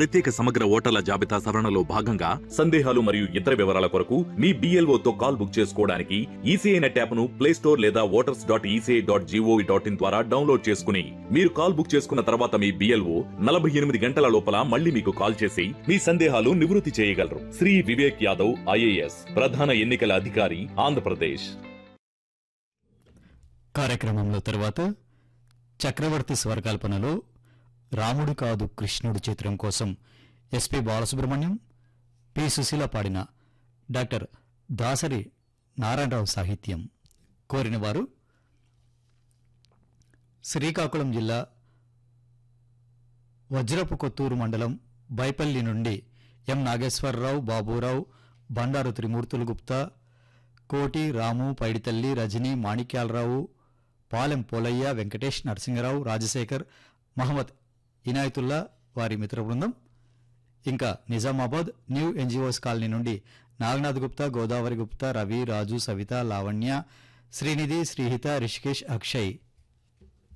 ప్రత్యేక సమగ్ర ఓటర్ల జాబితా సవరణలో భాగంగా సందేహాలు మరియు ఇతర వివరాల కొరకు మీ BLO తో కాల్ బుక్ చేసుకోవడానికి ఈసీఐ నెట్ యాప్ను ప్లే స్టోర్ లేదా voters dot ECI dot G O V dot download చేసుకుని మీరు కాల్ బుక్ చేసుకున్న తర్వాత మీ బిఎల్ఓ నలభై ఎనిమిది గంటల లోపల మళ్ళీ మీకు కాల్ చేసి మీ సందేహాలు నివృత్తి చేయగలరు శ్రీ వివేక్ యాదవ్ ఐఏఎస్ ప్రధాన ఎన్నికల అధికారి ఆంధ్రప్రదేశ్ కార్యక్రమంలో తర్వాత చక్రవర్తి స్వరకల్పనలో రాముడు కాదు కృష్ణుడు చిత్రం కోసం ఎస్పి బాలసుబ్రహ్మణ్యం పి సుశీల పాడిన డాక్టర్ దాసరి నారాయణరావు సాహిత్యం కోరిన వారు శ్రీకాకుళం జిల్లా వజ్రపు కొత్తూరు మండలం బైపల్లి నుండి ఎం నాగేశ్వరరావు బాబురావు బండారు త్రిమూర్తులు గుప్తా కోటి రాము పైడితల్లి రజని మాణిక్యాలరావు పాలెం పోలయ్య వెంకటేష్ నరసింహరావు రాజశేఖర్ మహమ్మద్ ఇనాయతుల్లా వారి మిత్ర బృందం ఇంకా నిజామాబాద్ న్యూ ఎన్జిఓస్ కాలనీ నుండి నాగనాథ్ గుప్తా గోదావరి గుప్తా రవి రాజు సవిత లావణ్య శ్రీనిధి శ్రీహిత రిషికేష్ అక్షయ్